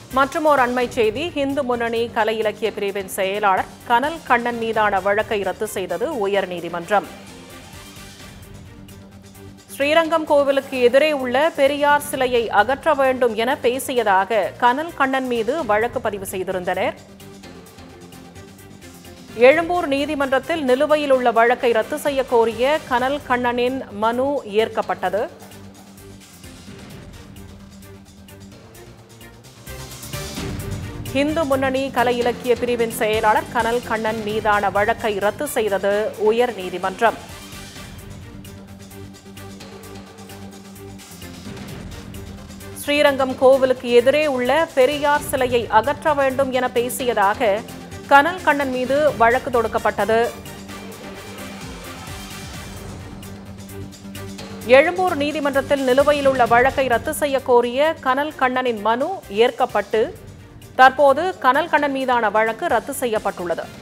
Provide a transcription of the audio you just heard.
மற்றுமோர் அண்மை செய்தி இந்து முன்னணி கலை இலக்கிய பிரிவின் செயலாளர் கனல் கண்ணன் மீதான வழக்கை ரத்து செய்தது உயர்நீதிமன்றம் ஸ்ரீரங்கம் கோவிலுக்கு எதிரே உள்ள பெரியார் சிலையை அகற்ற வேண்டும் என பேசியதாக கனல் கண்ணன் மீது வழக்கு பதிவு செய்திருந்தனர் எழும்பூர் நீதிமன்றத்தில் நிலுவையில் உள்ள வழக்கை ரத்து செய்ய கோரிய கனல் கண்ணனின் மனு ஏற்கப்பட்டது இந்து முன்னணி கலை இலக்கிய பிரிவின் செயலாளர் கனல் கண்ணன் மீதான வழக்கை ரத்து செய்தது உயர் நீதிமன்றம் ஸ்ரீரங்கம் கோவிலுக்கு எதிரே உள்ள பெரியார் சிலையை அகற்ற வேண்டும் என பேசியதாக கனல் கண்ணன் மீது வழக்கு தொடுக்கப்பட்டது எழும்பூர் நீதிமன்றத்தில் நிலுவையில் உள்ள வழக்கை ரத்து செய்ய கோரிய கனல் கண்ணனின் மனு ஏற்கப்பட்டு தற்போது கனல் கண்ணன் மீதான வழக்கு ரத்து செய்யப்பட்டுள்ளது